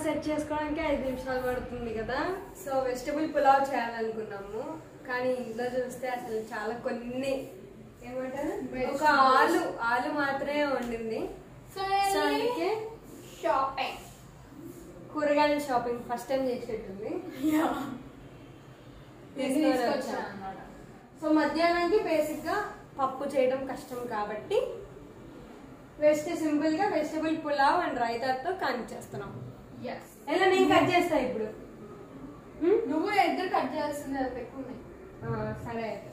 Set చేసుకోవడానికి ఐదు నిమిషాలు పడుతుంది కదా సో వెజిటబుల్ పులావ్ చేయాలనుకున్నాము కానీ ఇంట్లో చూస్తే అసలు చాలా కొన్ని ఏమంటారు ఒక ఆలు ఆలు మాత్రమే వండింది సో అందుకే షాపింగ్ కూరగాయల షాపింగ్ ఫస్ట్ టైం చేసేట్టుంది తీసుకొని వచ్చాం. సో మధ్యాహ్నానికి బేసిక్ గా పప్పు చేయడం కష్టం కాబట్టి వెస్ట్ సింపుల్ గా వెజిటబుల్ పులావ్ అండ్ రైతాతో కనెక్ట్ చేస్తున్నాం ఎలా నేను కట్ చేస్తా ఇప్పుడు ఉమ్? నువ్వు ఇద్దరు కట్ చేయాల్సింది అది ఎక్కువ ఉన్నాయి ఆ, సరే అయితే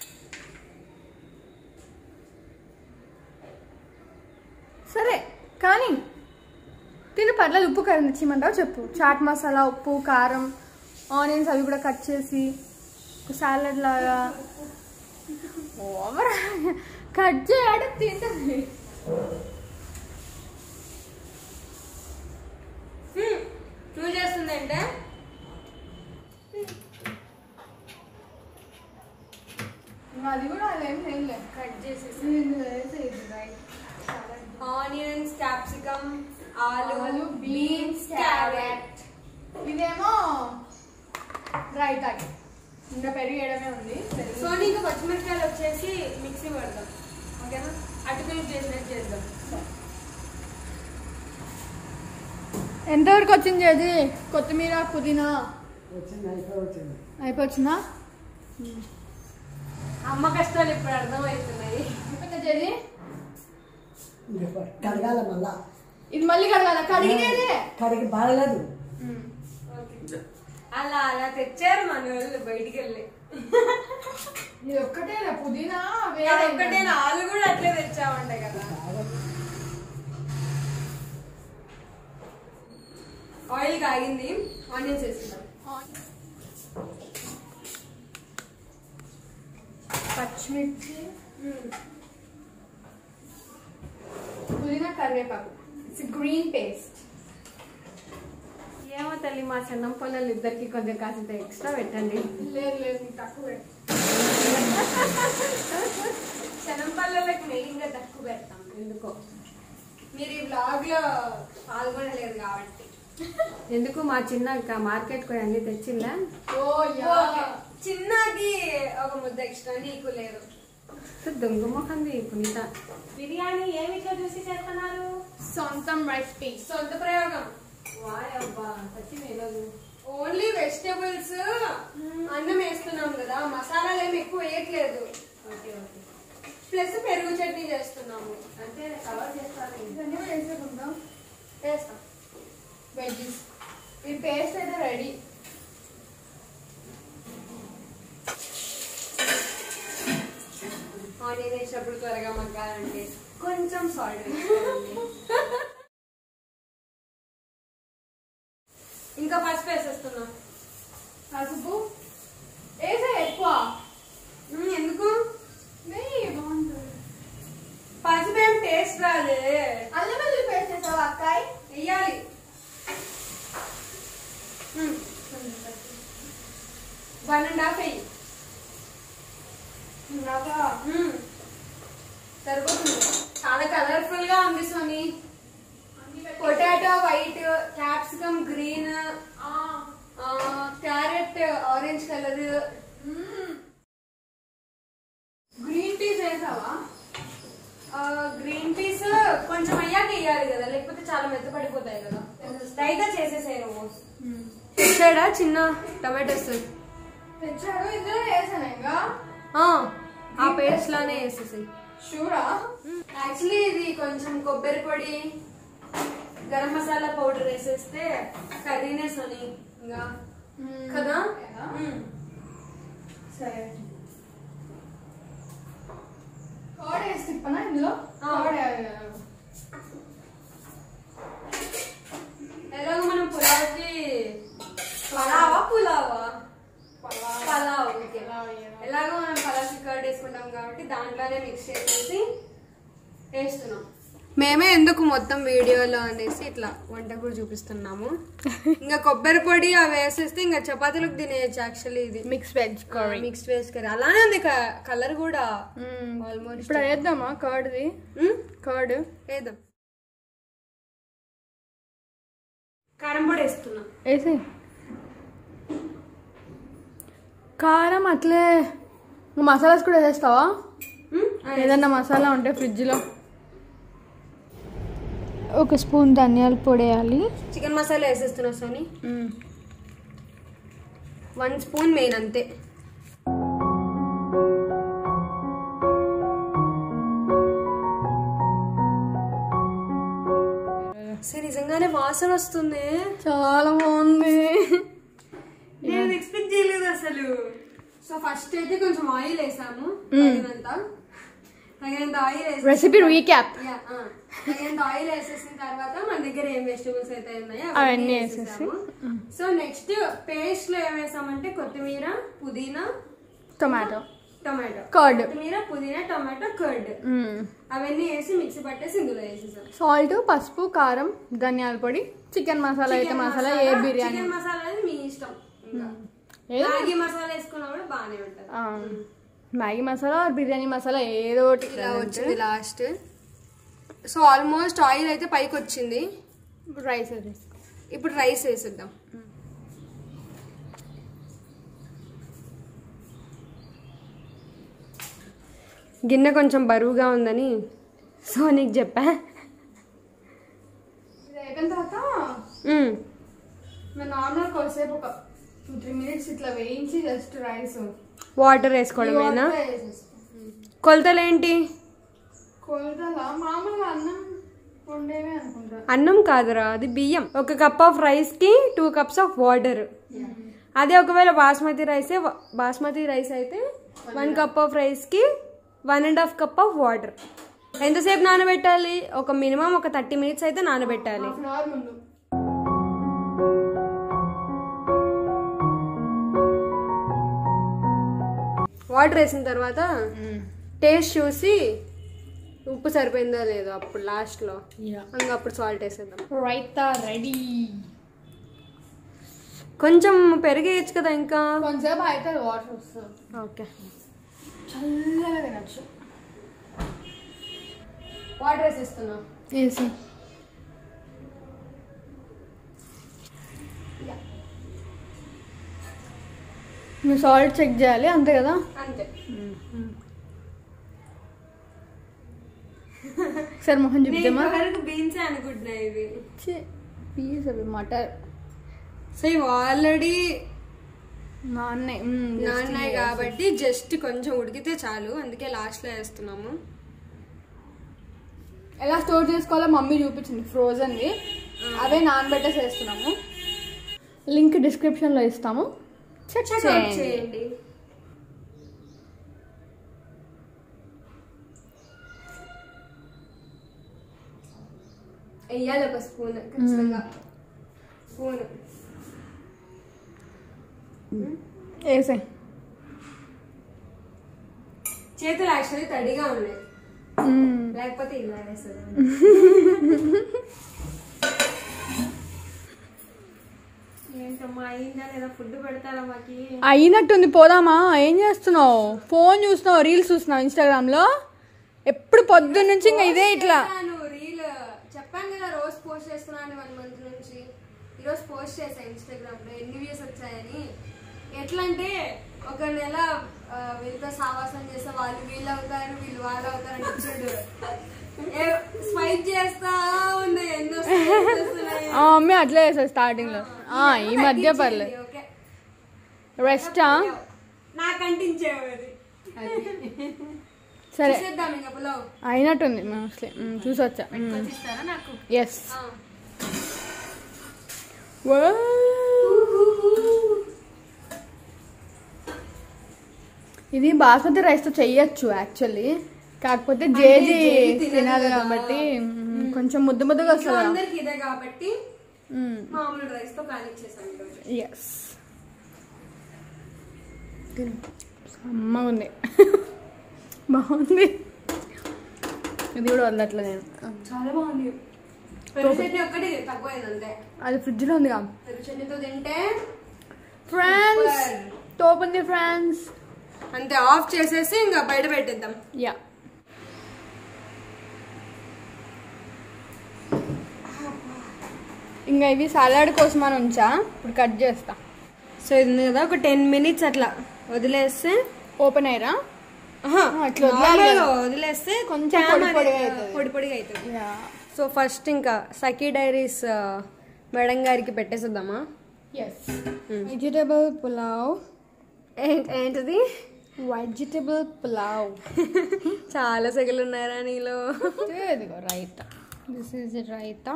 సరే కానీ తిని పర్లేదు ఉప్పు కారం తెచ్చిమంటావు చెప్పు చాట్ మసాలా ఉప్పు కారం ఆనియన్స్ అవి కూడా కట్ చేసి సాలడ్ లాగా ఓవర్ కట్ చేయడం తింటుంది ఉమ్, నువ్వు చేస్తుందంటే అది కూడా అదేం లేదు కట్ చేసేసి ఆనియన్స్ క్యాప్సికమ్ ఆలు ఆలు, బీన్స్ beans, క్యారెట్ ఇదేమో రైతా ఇంకా పెరుగు వేయడమే ఉంది పెరుగు సో నీకు పచ్చిమిరపకాయలు వచ్చేసి మిక్సీ పడదాం ఓకేనా అటుకులు చేసినట్టు చేద్దాం ఎంతవరకు వచ్చింది అది కొత్తిమీర పుదీనా వచ్చింది అయిపోయి వచ్చింది అయిపోవచ్చిందా అమ్మ కష్టాలు ఇప్పుడు అర్థమవుతున్నాయి అయిపోయిందా జది ఇంకా కడగాల మళ్ళా ఇది మళ్ళీ కడగాల కడిగినేది కడిగి బాగలేదు ఓకే. అలా అలా తెచ్చారు మన వాళ్ళు బయటికి వెళ్ళి ఇది ఒక్కటే పుదీనా అది ఒక్కటే ఆలు కూడా అట్లే తెచ్చామంట కదా ఆయిల్ కాగింది ఆనియన్స్ వేసుకుందాం పచ్చిమిర్చి పుదీనా కరివేపాకు ఇట్స్ గ్రీన్ పేస్ట్ ఏమో తల్లి మా చిన్నం పొలాలు ఇద్దరికి కొంచెం కాసింత ఎక్స్ట్రా పెట్టండి లేదు లేదు నీకు తక్కువ పెట్టు. శనం పల్లెలకు మెయిన్గా తక్కువ పెడతాం ఎందుకో మీరు ఈ బ్లాగ్ లో పాల్గొనలేదు కాబట్టి ఎందుకు మా చిన్న అక్క మార్కెట్ పోయి అన్ని తెచ్చిందా ఓ యా చిన్నకి ఒక ముద్ద ఎక్స్ట్రా నీకు లేదు దొంగ మొహంది పునీత బిర్యానీ ఏమి ఇట్లా చూసి చేస్తున్నారు సొంతం రెసిపీ సొంత ప్రయోగం వాయ్ అబ్బా సచిన్ ఈరోజు ఓన్లీ వెజిటేబుల్స్ అన్నం వేస్తున్నాం కదా మసాలాలు ఏమి ఎక్కువ వేయట్లేదు ఓకే ఓకే ప్లస్ పెరుగు చట్నీ చేస్తున్నాము అంటే కవర్ చేస్తాను ఇవన్నీ కూడా వేసేకుందాం వేస్తాం వెజ్జెస్ ఈ పేస్ట్ అయితే రెడీ ఆనియన్ వేసినప్పుడు త్వరగా మగ్గాలంటే కొంచెం సాల్ట్ వేసుకోండి ఇంకా పసుపు వేసేస్తున్నాం పసుపు వేసే ఎక్కువ మ్మ్, ఎందుకు నెయ్యి బాగుంటుంది పసుపు ఏం టేస్ట్ రాదే అల్లం వెల్లుల్లి పేస్ట్ వేసావా అక్కాయ్ వెయ్యాలి వన్ అండ్ హాఫ్ వెయ్యి ఇంకా మ్మ్. సరిపోతుంది చాలా కలర్ఫుల్ గా ఉంది Soni potato white capsicum green carrot orange colour green టీస్ వేసావా గ్రీన్ పీస్ కొంచెం అయ్యాక వేయాలి కదా లేకపోతే చాలా మెత్తపడిపోతాయి కదా రైతా చేసేసాయి నువ్వు తెచ్చాడా చిన్న టమాటోస్ తెచ్చాడు ఇందులో వేసాను ఇంకా ఆ పేస్ట్ లానే వేసేసాయి షూరా యాక్చువల్లీ ఇది కొంచెం కొబ్బరి పొడి గరం మసాలా పౌడర్ వేసేస్తే కర్రీనే సోని ఇంకా కదా మ్మ్. సరే కోడ్ వేసి తిప్పనా ఇందులో ఆ. కోడ్ ఎలాగో మనం పులావ్కి పలావా పులావా పలావ్ ఓకే ఎలాగో మనం పలావ్కి కర్డ్ వేసుకుంటాం కాబట్టి దాంట్లోనే మిక్స్ చేసేసి వేస్తున్నాం మేమే ఎందుకు మొత్తం వీడియోలో అనేసి ఇట్లా వంట కూడా చూపిస్తున్నాము ఇంకా కొబ్బరి పొడి అవి వేసేస్తే ఇంకా చపాతీలకు తినేయచ్చు యాక్చువల్లీ ఇది మిక్స్ వెజ్ కర్రీ మిక్స్డ్ వేస్ కర్రీ అలానే ఉంది కలర్ కూడా ఆల్మోస్ట్ ఇప్పుడు వేద్దామా కర్డ్ది కర్డ్ వేద్దాం కారం పొడి వేస్తున్నా వేసి కారం అట్లే నువ్వు మసాలాస్ కూడా వేసేస్తావా ఉమ్, ఆ, ఏదన్నా మసాలా ఉంటే ఫ్రిడ్జ్లో ఒక స్పూన్ ధనియాల పొడి వేయాలి చికెన్ మసాలా వేసేస్తున్నా సోని వన్ స్పూన్ మెయిన్ అంతే సరే నిజంగానే వాసన వస్తుంది చాలా బాగుంది నేను ఎక్స్పెక్ట్ చేయలేదు అసలు సో ఫస్ట్ అయితే కొంచెం ఆయిల్ వేసాము తగినంత తగినంత ఆయిల్ వేసి రెసిపీ రీక్యాప్ యా, ఆ. తగినంత ఆయిల్ వేసేసిన తర్వాత మన దగ్గర ఏం వెజిటబుల్స్ అయితే ఉన్నాయో అవన్నీ వేసేసాము. సో నెక్స్ట్ పేస్ట్ లో ఏం వేసామంటే కొత్తిమీర పుదీనా టొమాటో టొమాటో కర్డ్ కొత్తిమీర పుదీనా టొమాటో కర్డ్ అవన్నీ వేసి మిక్సీ పట్టేసి ఇందులో వేసేసాం సాల్ట్ పసుపు కారం ధనియాల పొడి చికెన్ మసాలా అయితే మసాలా ఏ బిర్యానీ చికెన్ మసాలా అనేది మీ ఇష్టం ఇంకా ఏదో మ్యాగీ మసాలా వేసుకున్నా కూడా బాగానే ఉంటుంది ఆ, మ్యాగీ మసాలా or బిర్యానీ మసాలా ఏదో ఒకటి ఇలా వచ్చింది లాస్ట్ సో ఆల్మోస్ట్ ఆయిల్ అయితే పైకి వచ్చింది రైస్ వేసేసి ఇప్పుడు రైస్ వేసేద్దాం గిన్నె కొంచెం బరువుగా ఉందని సోనీకి చెప్పా ఇది అయిపోయిన తర్వాత మ్మ్. మేము నార్మల్ కొద్దిసేపు ఒక టూ త్రీ మినిట్స్ ఇట్లా వేయించి జస్ట్ రైస్ వాటర్ వేసుకోవడమేనా కొలతలేంటి కొలతలా మామూలుగా అన్నం వండేవే అనుకుంటా అన్నం కాదురా అది బియ్యం ఒక కప్ ఆఫ్ రైస్ కి టూ కప్స్ ఆఫ్ వాటర్ అదే ఒకవేళ బాస్మతి రైస్ బాస్మతి రైస్ అయితే వన్ కప్ ఆఫ్ రైస్ కి one and half cup of water ఎంతసేపు నానబెట్టాలి ఒక మినిమం ఒక థర్టీ మినిట్స్ అయితే నానబెట్టాలి హాఫ్ అన్ అవర్ ముందు వాటర్ వేసిన తర్వాత టేస్ట్ చూసి ఉప్పు సరిపోయిందా లేదో అప్పుడు లాస్ట్లో ఇంకా అప్పుడు సాల్ట్ వేసేద్దాం రైతా రెడీ కొంచెం పెరిగేయచ్చు కదా ఇంకా కొంచెంసేపు అయితే వాటర్ వస్తుంది ఓకే చల్లగా తినచ్చు వాటర్ వేసేస్తున్నా వేసి నువ్వు సాల్ట్ చెక్ చేయాలి అంతే కదా అంతే సరే మొహం నేను చూపిద్దామా ఇప్పటివరకు బీన్స్ అనుకుంటున్నా ఇది పీస్ అవి మటర్ సో ఇవి ఆల్రెడీ నాన్నే నాన్నాయి కాబట్టి జస్ట్ కొంచెం ఉడికితే చాలు అందుకే లాస్ట్ లో వేస్తున్నాము ఎలా స్టోర్ చేసుకోవాలో మమ్మీ చూపించింది ఫ్రోజన్వి అవే నానబెట్టేసి వేస్తున్నాము లింక్ డిస్క్రిప్షన్లో ఇస్తాము చెక్ Check చేయండి వెయ్యాలి ఒక స్పూన్ ఖచ్చితంగా స్పూన్ వేసే చేతులు యాక్చువల్లీ తడిగా ఉన్నాయి లేకపోతే ఇలా వేస్తుంది ఏంటమ్మా అయిందా లేదా ఫుడ్ పెడతారా మాకి అయినట్టుంది పోదామా ఏం చేస్తున్నావు ఫోన్ చూస్తున్నావు రీల్స్ చూస్తున్నావు ఇన్స్టాగ్రామ్లో ఎప్పుడు పొద్దున్న నుంచి ఇంకా ఇదే ఇట్లా చేశాను రీల్ చెప్పాను కదా రోజు పోస్ట్ చేస్తున్నాను వన్ మంత్ నుంచి ఈరోజు పోస్ట్ చేశాను ఇన్స్టాగ్రామ్ లో ఎన్ని వ్యూస్ వచ్చాయని ఎట్లా అంటే ఒక నెల ఆ, వీళ్ళతో సావాసం చేస్తే వాళ్ళు వీళ్ళు అవుతారు వీళ్ళు వాళ్ళు అవుతారు అని చూడు స్వైప్ చేస్తా ఉన్నాయి ఎన్నో swipes వస్తున్నాయి. ఆ మమ్మీ అట్లే చేస్తుంది స్టార్టింగ్లో ఈ మధ్య పర్లేదు ఓకే రెస్టా నాకు అంటించేవారు సరే చూసేద్దాం ఇంకా పులావ్ అయినట్టుంది మోస్ట్లీ చూసొచ్చా ఇస్తారా నాకు ఎస్ ఆ. ఇది బాస్మతి రైస్తో చెయ్యొచ్చు యాక్చువల్లీ కాకపోతే జేజీ జేజీ తినదు తినదు కదా. కాబట్టి మ్, కొంచెం ముద్దు ముద్దుగా ఇంట్లో వస్తుంది అందరికి ఇదే కాబట్టి మామూలు రైస్ తో కానిచ్చేసాను ఈరోజు. ఎస్ అమ్మగా ఉంది బాగుంది ఇది కూడా వదలట్లే నేను చాలా బాగుంది పెరుగు చట్నీ ఒక్కటి తక్కువైంది అంతే అది ఫ్రిడ్జ్లో ఉందిగా పెరుగు చట్నీతో తింటే ఫ్రాన్స్ Super. టోప్ ఉంది ఫ్రాన్స్ అంతే ఆఫ్ చేసేసి ఇంకా బయట పెట్టేద్దాం యా ఇంకా ఇవి సలాడ్ కోసం అని ఉంచా ఇప్పుడు కట్ చేస్తా సో ఇది ఉంది కదా ఒక టెన్ మినిట్స్ అట్లా వదిలేస్తే ఓపెన్ అయ్యరా ఆహా, అట్లా వదిలేయాలి normal గా కదా. వదిలేస్తే కొంచెం కొంచెం పొడి పొడిగా అవుతుంది. పొడి పొడిగా అవుతుంది సో ఫస్ట్ ఇంకా సఖీ డైరీస్ మేడం గారికి పెట్టేసేద్దామా ఎస్ వెజిటేబుల్ పులావ్ ఏంటి ఏంటిది వెజిటేబుల్ పులావ్ చాలా సెగలు ఉన్నారా నీలో ఇదిగో raita this is raita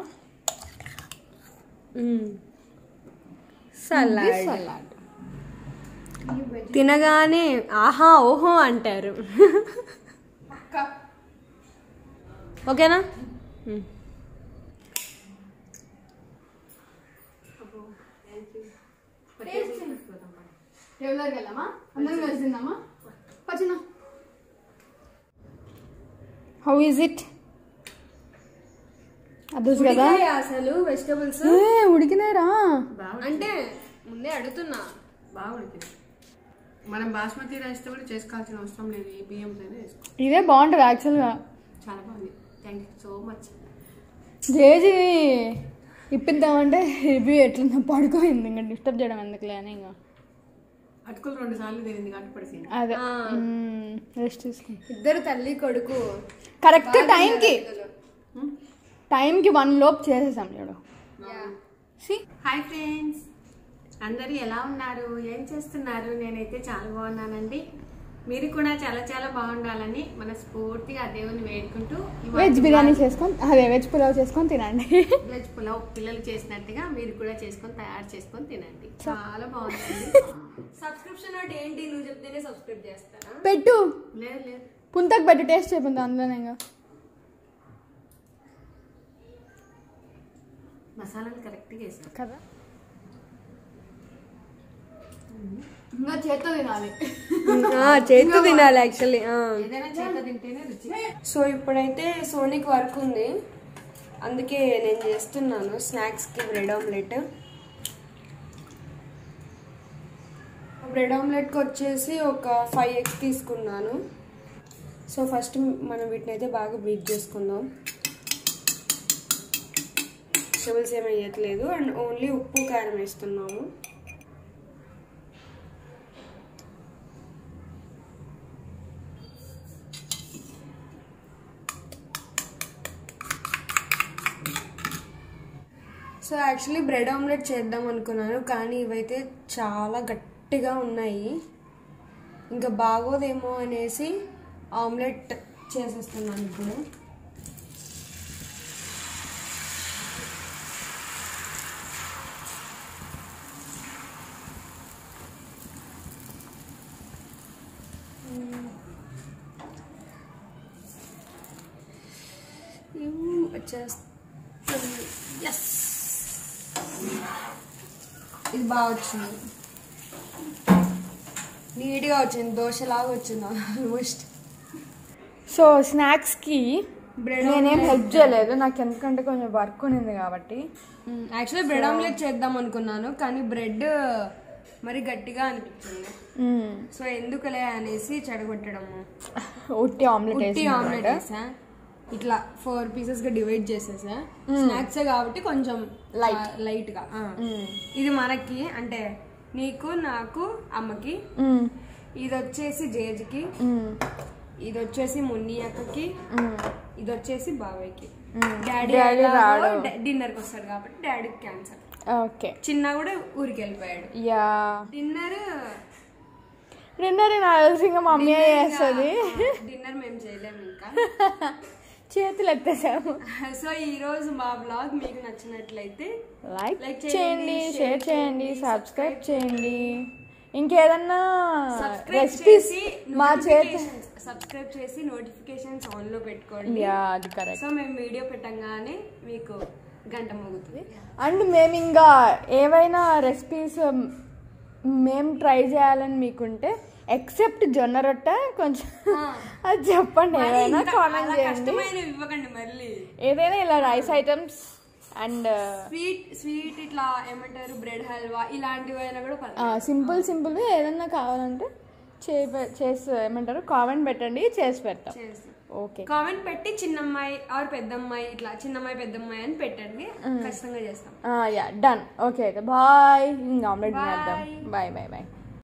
salad salad తినగానే ఆహా ఓహో అంటారు ఓకేనా మ్మ్. రెగ్యులర్గా వెళ్ళామా అందరం కలిసి తిందామా పచ్చిన హౌ ఈజ్ ఇట్ అదొచ్చు కదా ఉడికాయా అసలు వెజిటబుల్స్ ఏ ఉడికినాయిరా అంటే ముందే అడుగుతున్నా బాగా ఉడికింది మనం బాస్మతి రైస్తో కూడా చేసుకోవాల్సిన అవసరం లేదు ఈ బియ్యంతోనే వేసుకో ఇదే బాగుంటుంది యాక్చువల్గా చాలా బాగుంది థ్యాంక్ యూ సో మచ్ జేజీ ఇప్పిద్దామంటే రివ్యూ ఎట్లుందో పడుకోయింది ఇంకా డిస్టర్బ్ చేయడం ఎందుకులే అని ఇంకా అటుకులు రెండు సార్లు తిరిగింది కాబట్టి పడిపోయింది అదే రెస్ట్ తీసుకుని ఇద్దరు తల్లి కొడుకు కరెక్ట్ టైంకి టైంకి వన్ లోపు చేసేసాం చూడు See? హాయ్ ఫ్రెండ్స్ అందరూ ఎలా ఉన్నారు ఏం చేస్తున్నారు నేనైతే చాలా బాగున్నానండి మీరు కూడా చాలా చాలా బాగుండాలని మనస్ఫూర్తిగా ఆ దేవుని వేడుకుంటూ ఇవాళ వెజ్ బిర్యానీ చేసుకొని అదే వెజ్ పులావ్ చేసుకొని తినండి వెజ్ పులావ్ పిల్లలు చేసినట్టుగా మీరు కూడా చేసుకొని తయారు చేసుకొని తినండి చాలా బాగుందండి సబ్స్క్రిప్షన్ అంటే ఏంటి నువ్వు చెప్తేనే సబ్స్క్రైబ్ చేస్తారా పెట్టు లేదు లేదు పుంతకు పెట్టు టేస్ట్ చెప్పింది అందులోనే ఇంకా మసాలాలు కరెక్ట్గా వేసాం కదా ఇంకా చేత్తో తినాలి చేతి తినాలి యాక్చువల్లీ ఏదైనా చేత తింటేనే రుచి సో ఇప్పుడైతే సోనీకి వర్క్ ఉంది అందుకే నేను చేస్తున్నాను స్నాక్స్కి బ్రెడ్ ఆమ్లెట్ బ్రెడ్ ఆమ్లెట్కి వచ్చేసి ఒక ఫైవ్ ఎగ్స్ తీసుకున్నాను సో ఫస్ట్ మనం వీటిని అయితే బాగా బీట్ చేసుకుందాం వెజిటబుల్స్ ఏమి వేయట్లేదు అండ్ ఓన్లీ ఉప్పు కారం వేస్తున్నాము సో యాక్చువల్లీ బ్రెడ్ ఆమ్లెట్ చేద్దాం అనుకున్నాను కానీ ఇవైతే చాలా గట్టిగా ఉన్నాయి ఇంకా బాగోదేమో అనేసి ఆమ్లెట్ చేసేస్తున్నాను ఇప్పుడు వచ్చేస్తుంది ఎస్ ఇది బాగా వచ్చింది నీట్గా వచ్చింది దోశలాగా వచ్చింది ఆల్మోస్ట్ సో స్నాక్స్కి బ్రెడ్ నేనేం హెల్ప్ చేయలేదు నాకు ఎందుకంటే కొంచెం వర్క్ ఉన్నింది కాబట్టి యాక్చువల్లీ బ్రెడ్ ఆమ్లెట్ చేద్దాం అనుకున్నాను కానీ బ్రెడ్ మరి గట్టిగా అనిపించింది మ్మ్. సో ఎందుకులే అనేసి చెడగొట్టడము ఉట్టి ఆమ్లెట్ ఉట్టి వేసి ఆమ్లెట్ వేసా ఇట్లా ఫోర్ పీసెస్ గా డివైడ్ చేసేసా స్నాక్స్ కాబట్టి కొంచెం లైట్ లైట్ గా ఆ. ఇది మనకి అంటే నీకు నాకు అమ్మకి ఇది వచ్చేసి జేజ్కి ఇది వచ్చేసి మున్ని అక్కకి ఇది వచ్చేసి బాబాయ్కి డాడీ Daddy రాడు. డిన్నర్ కి వస్తాడు కాబట్టి డాడీకి క్యాన్సర్ ఓకే చిన్న కూడా ఊరికి వెళ్ళిపోయాడు యా డిన్నర్ డిన్నర్ నాకు తెలిసి ఇంకా మమ్మీ చేస్తుంది డిన్నర్ మేము చేయలేము ఇంకా చేతులు ఎత్తేసాము సో ఈ రోజు మా బ్లాగ్ మీకు నచ్చినట్లయితే లైక్ Like చేయండి చేయండి, షేర్ share చేయండి చేయండి, సబ్స్క్రైబ్ చేయండి ఇంకేదన్నా సబ్స్క్రైబ్ రెసిపీస్ చేసి మా చేత సబ్స్క్రైబ్ చేసి నోటిఫికేషన్స్ ఆన్ లో పెట్టుకోండి యా అది కరెక్ట్ సో మేము వీడియో పెట్టంగానే మీకు గంట మోగుతుంది అండ్ మేము ఇంకా ఏవైనా రెసిపీస్ మేము ట్రై చేయాలని మీకుంటే ఎక్సెప్ట్ జొన్న రొట్టె కొంచెం అది చెప్పండి ఏదైనా కామెంట్ చేయండి కష్టమైనవి ఇవ్వకండి మళ్ళీ ఏదైనా ఇలా rice items and sweet sweet ఇట్లా ఏమంటారు బ్రెడ్ హల్వా ఇలాంటివి అయినా కూడా పర్లేదు సింపుల్ సింపుల్ ఏదన్నా కావాలంటే చే చేసి ఏమంటారు కామెంట్ పెట్టండి చేసి పెడతాం చేస్తాం ఓకే కామెంట్ పెట్టి చిన్నమ్మాయి ఆర్ పెద్దమ్మాయి ఇట్లా చిన్నమ్మాయి పెద్దమ్మాయి అని పెట్టండి ఖచ్చితంగా చేస్తాం యా డన్ ఓకే అయితే బాయ్ ఇంకా ఆమ్లెట్ తినేద్దాం బాయ్ బాయ్ బాయ్